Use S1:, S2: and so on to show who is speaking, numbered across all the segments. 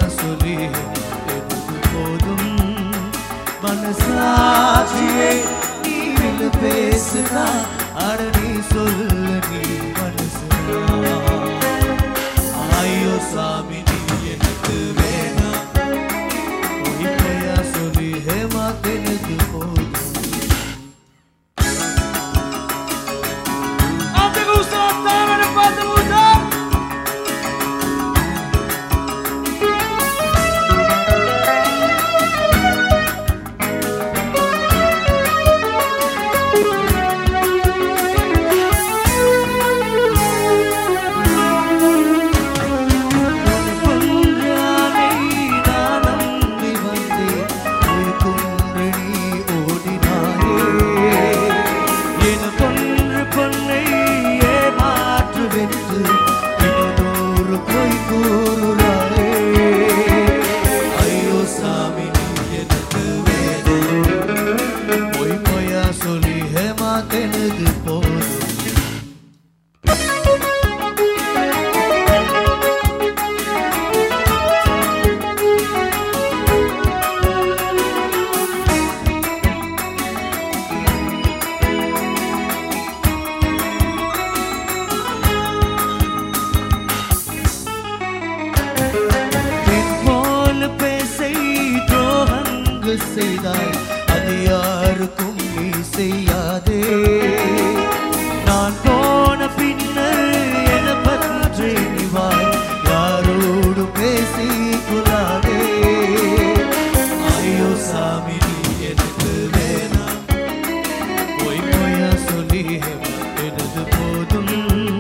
S1: சொல்லி எனக்கு போதும் மனசாட்சியே நீ நின்னு பேசுனா அட நீ சொல்லு நீ மனசுனா ஐயோ சாமி நீ எனக்கு வேணாம் பொய்மையா சொல்லி ஏமாத்தினது போதும்
S2: ¿No te gusta la tabla? ¿No te gusta?
S1: பொன்றானை நான் நம்பி வந்தேன் உயிர் கொன்று நீ ஓடினாயே என கொன்று பொன்னை ஏமாற்று வென்று இன்னொரு பொய் கூறுறாயே ஐயோ சாமி நீ எனக்கு வேணும் பொய் பொய்யா சொல்லி ஏமாத்தெனது போதும் பெண் போல பேசை துரோகங்கு செய்தாய் அது யாருக்கும் நீ செய்யாதே நான் போன பின்னர் என பற்றி நிவாய் யாரோடு பேசி கொள்ளாதே ஐயோ சாமி நீ எனக்கு வேணாம் பொய் பொய்யா சொல்லி எனது போதும்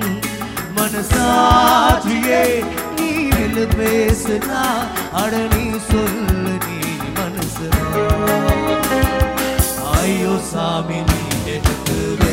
S1: மனசாட்சியே நீ நின்னு பேசுனா அட நீ சொல்லு நீ மனசுனா ஐயோ சாமி நீ எனக்கு